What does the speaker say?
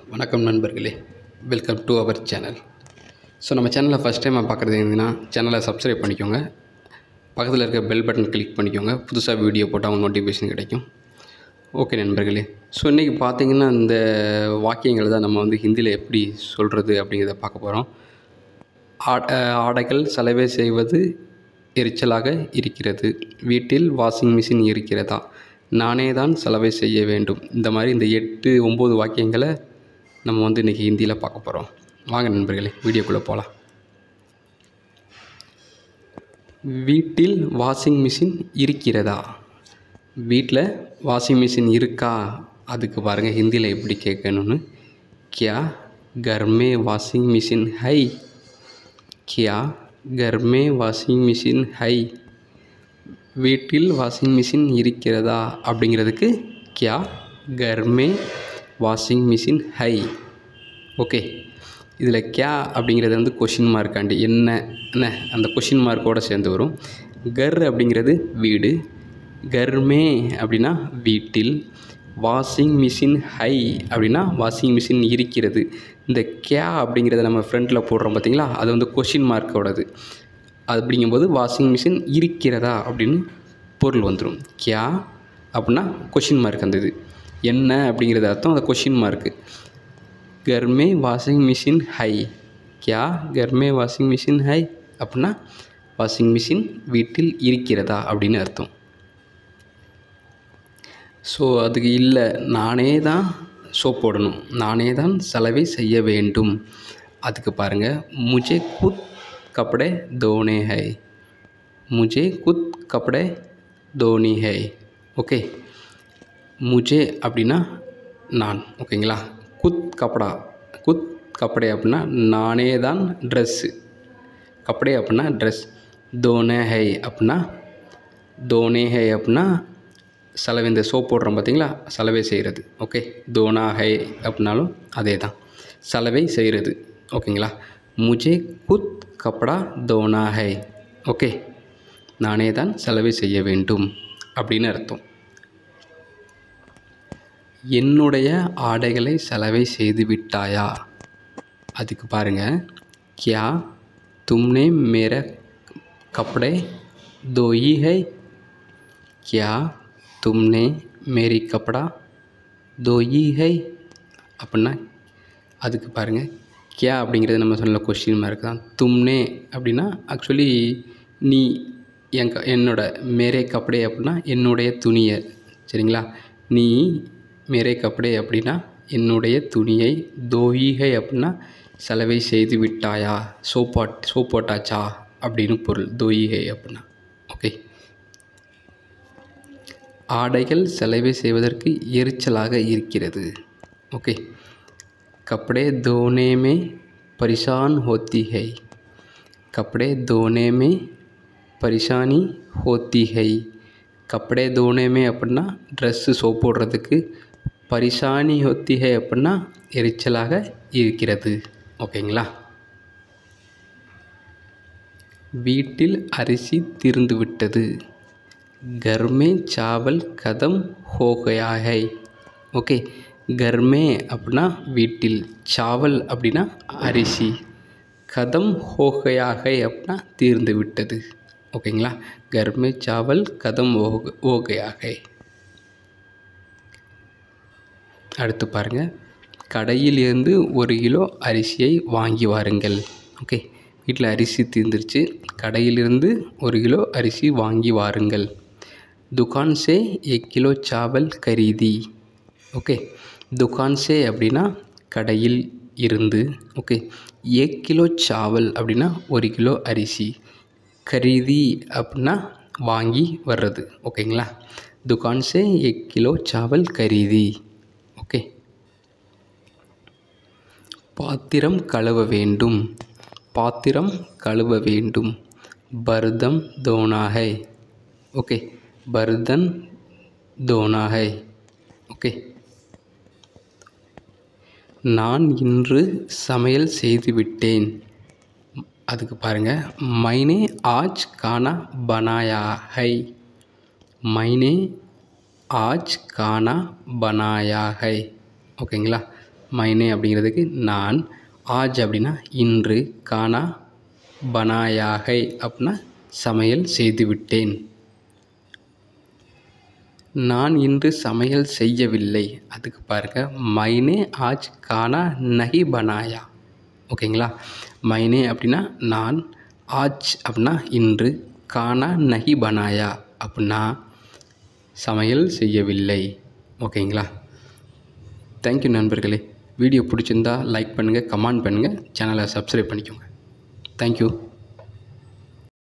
வணக்கம் நண்பர்களே welcome to our channel so நம்ம சேனலை ஃபஸ்ட் டைம் பார்க்குறது இருந்ததுன்னா சேனலை சப்ஸ்கிரைப் பண்ணிக்கோங்க பக்கத்தில் இருக்க பெல் பட்டன் கிளிக் பண்ணிக்கோங்க புதுசாக வீடியோ போட்டால் அவங்க நோட்டிஃபிகேஷன் கிடைக்கும் ஓகே நண்பர்களே ஸோ இன்றைக்கி பார்த்தீங்கன்னா இந்த வாக்கியங்கள் தான் நம்ம வந்து ஹிந்தியில் எப்படி சொல்கிறது அப்படிங்கிறத பார்க்க போகிறோம் ஆட ஆடைகள் சலவை செய்வது எரிச்சலாக இருக்கிறது வீட்டில் வாஷிங் மிஷின் இருக்கிறதா நானே தான் சலவை செய்ய வேண்டும் இந்த மாதிரி இந்த எட்டு ஒம்பது வாக்கியங்களை நம்ம வந்து இன்றைக்கி ஹிந்தியில் பார்க்க போகிறோம் வாங்க நண்பர்களே வீடியோக்குள்ளே போகலாம் வீட்டில் வாஷிங் மிஷின் இருக்கிறதா வீட்டில் வாஷிங் மிஷின் இருக்கா அதுக்கு பாருங்கள் ஹிந்தியில் எப்படி கேட்கணும்னு கியா घर में वाशिंग मशीन है क्या घर में வாஷிங் மிஷின் ஹை வீட்டில் வாஷிங் மிஷின் இருக்கிறதா அப்படிங்கிறதுக்கு கியா கர்மே வாஷிங் மிஷின் ஹை ஓகே இதில் கியா அப்படிங்கிறது வந்து கொஷின் மார்க்காண்டி என்ன என்ன அந்த கொஷின் மார்க்கோடு சேர்ந்து வரும் கர் அப்படிங்கிறது வீடு கர்மே அப்படின்னா வீட்டில் வாஷிங் மிஷின் ஹை அப்படின்னா வாஷிங் மிஷின் இருக்கிறது இந்த கியா அப்படிங்கிறத நம்ம ஃப்ரண்ட்டில் போடுறோம் பார்த்தீங்களா அது வந்து கொஷின் மார்க்கோடது அப்படிங்கும்போது வாஷிங் மிஷின் இருக்கிறதா அப்படின்னு பொருள் வந்துடும் கியா அப்படின்னா கொஷின் மார்க் அந்த இது என்ன அப்படிங்கிறது அர்த்தம் அந்த கொஷின் மார்க்கு கர்மே வாஷிங் மிஷின் ஹை கியா கர்மே வாஷிங் மிஷின் ஹை அப்படின்னா வாஷிங் மிஷின் வீட்டில் இருக்கிறதா அப்படின்னு அர்த்தம் ஸோ அதுக்கு இல்லை நானே தான் சோப் போடணும் நானே தான் சலவை செய்ய வேண்டும் அதுக்கு பாருங்கள் முஜே குத் கப்படே தோனே ஹை முஜே குத் கப்படே தோனி ஹை ஓகே முஜே அப்படின்னா நான் ஓகேங்களா குத் கப்படா குத் கப்படே அப்படின்னா நானே தான் ட்ரெஸ்ஸு கப்படே அப்படின்னா ட்ரெஸ் தோனே ஹை அப்படின்னா தோனே ஹை அப்படின்னா சலவை இந்த சோப் போடுறோம் பார்த்தீங்களா சலவை செய்கிறது ஓகே தோனா ஹை அப்படின்னாலும் அதே தான் சலவை செய்கிறது ஓகேங்களா முஜே குத் கப்படா தோனா ஹை ஓகே நானே தான் சலவை செய்ய வேண்டும் அப்படின்னு அர்த்தம் என்னுடைய ஆடைகளை சலவை செய்து விட்டாயா அதுக்கு பாருங்கள் கியா தும்னே மேர கப்படே தோயி ஹை क्या तुमने मेरी कपड़ा धोई है அப்படின்னா அதுக்கு பாருங்கள் கியா அப்படிங்கிறது நம்ம சொல்ல கொஸ்டின் மார்க் தான் தும்னே அப்படின்னா ஆக்சுவலி நீ என் க என்னோட மேரே கப்படே அப்படின்னா என்னுடைய துணியை சரிங்களா நீ மேரே கப்படே அப்படின்னா என்னுடைய துணியை தோயிகை அப்படின்னா சலவை செய்து விட்டாயா சோப்பாட் சோப் போட்டாச்சா அப்படின்னு பொருள் தோயிகை அப்படின்னா ஓகே ஆடைகள் சலவை செய்வதற்கு எரிச்சலாக இருக்கிறது ஓகே कपड़े धोने में परेशान होती है कपड़े धोने में परेशानी होती है கப்படே தோனேமே அப்படின்னா ட்ரெஸ்ஸு சோப் போடுறதுக்கு பரிசானி ஹொத்தி ஹை அப்படின்னா எரிச்சலாக இருக்கிறது ஓகேங்களா வீட்டில் அரிசி தீர்ந்து விட்டது घर में चावल खत्म हो गया है ஓகே கர்மே அப்படின்னா வீட்டில் சாவல் அப்படின்னா அரிசி கதம் ஹோகையாகை அப்படின்னா தீர்ந்து விட்டது ஓகேங்களா கர்மே சாவல் கதம் ஓகையாகை அடுத்து பாருங்கள் கடையில் இருந்து ஒரு கிலோ அரிசியை வாங்கி வாருங்கள் ஓகே வீட்டில் அரிசி தீர்ந்துருச்சு கடையிலிருந்து ஒரு கிலோ அரிசி வாங்கி வாருங்கள் துகான் சே எக் கிலோ சாவல் கரீதி ஓகே துகான் சே அப்படின்னா கடையில் இருந்து ஓகே எக் கிலோ சாவல் அப்படின்னா ஒரு கிலோ அரிசி கரீதி அப்படின்னா வாங்கி வர்றது ஓகேங்களா துகான் சே எக் கிலோ சாவல் கரீதி ஓகே பாத்திரம் கழுவ வேண்டும் பாத்திரம் கழுவ வேண்டும் பர்தம் தோனாகை ஓகே பர்தன் தோனா ஹை ஓகே நான் இன்று சமையல் செய்துவிட்டேன் அதுக்கு பாருங்கள் மைனே ஆஜ் கானா பனாயா ஹை மைனே ஆஜ் கானா பனாயா ஹை ஓகேங்களா மைனே அப்படிங்கிறதுக்கு நான் ஆஜ் அப்படின்னா இன்று கானா பனாயாகை அப்படின்னா சமையல் செய்து விட்டேன் நான் இன்று சமையல் செய்யவில்லை அதுக்கு பாருங்க மைனே ஆஜ் கானா நஹி பனாயா ஓகேங்களா மைனே அப்படின்னா நான் ஆஜ் அப்படின்னா இன்று கானா நஹி பனாயா அப்படின்னா சமையல் செய்யவில்லை ஓகேங்களா தேங்க்யூ நண்பர்களே வீடியோ பிடிச்சிருந்தா லைக் பண்ணுங்கள் கமெண்ட் பண்ணுங்கள் சேனலை சப்ஸ்கிரைப் பண்ணிக்கோங்க தேங்க்யூ